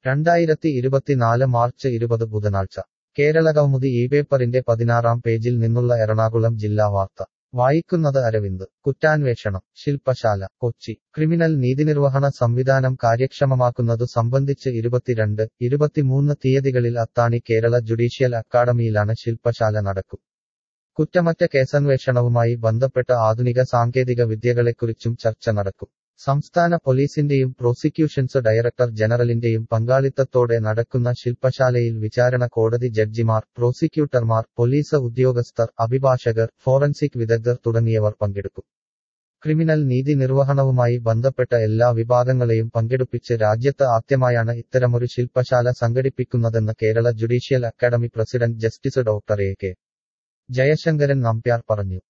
രണ്ടായിരത്തി ഇരുപത്തിനാല് മാർച്ച് ഇരുപത് ബുധനാഴ്ച കേരള കൗമുദി ഈ പേപ്പറിന്റെ പതിനാറാം പേജിൽ നിന്നുള്ള എറണാകുളം ജില്ലാ വാർത്ത വായിക്കുന്നത് അരവിന്ദ് കുറ്റാന്വേഷണം ശില്പശാല കൊച്ചി ക്രിമിനൽ നീതിനിർവഹണ സംവിധാനം കാര്യക്ഷമമാക്കുന്നതു സംബന്ധിച്ച് ഇരുപത്തിരണ്ട് ഇരുപത്തിമൂന്ന് തീയതികളിൽ അത്താണി കേരള ജുഡീഷ്യൽ അക്കാദമിയിലാണ് ശില്പശാല നടക്കും കുറ്റമറ്റ കേസന്വേഷണവുമായി ബന്ധപ്പെട്ട ആധുനിക സാങ്കേതിക വിദ്യകളെക്കുറിച്ചും ചർച്ച നടക്കും സംസ്ഥാന പോലീസിന്റെയും പ്രോസിക്യൂഷൻസ് ഡയറക്ടർ ജനറലിന്റെയും പങ്കാളിത്തത്തോടെ നടക്കുന്ന ശില്പശാലയിൽ വിചാരണ കോടതി ജഡ്ജിമാർ പ്രോസിക്യൂട്ടർമാർ പോലീസ് ഉദ്യോഗസ്ഥർ അഭിഭാഷകർ ഫോറൻസിക് വിദഗ്ധർ തുടങ്ങിയവർ പങ്കെടുക്കും ക്രിമിനൽ നീതി നിർവഹണവുമായി ബന്ധപ്പെട്ട എല്ലാ വിഭാഗങ്ങളെയും പങ്കെടുപ്പിച്ച് രാജ്യത്ത് ആദ്യമായാണ് ഇത്തരമൊരു ശില്പശാല സംഘടിപ്പിക്കുന്നതെന്ന് Kerala judicial academy president justice doctor A K Jayasankaran Nambiar പറഞ്ഞു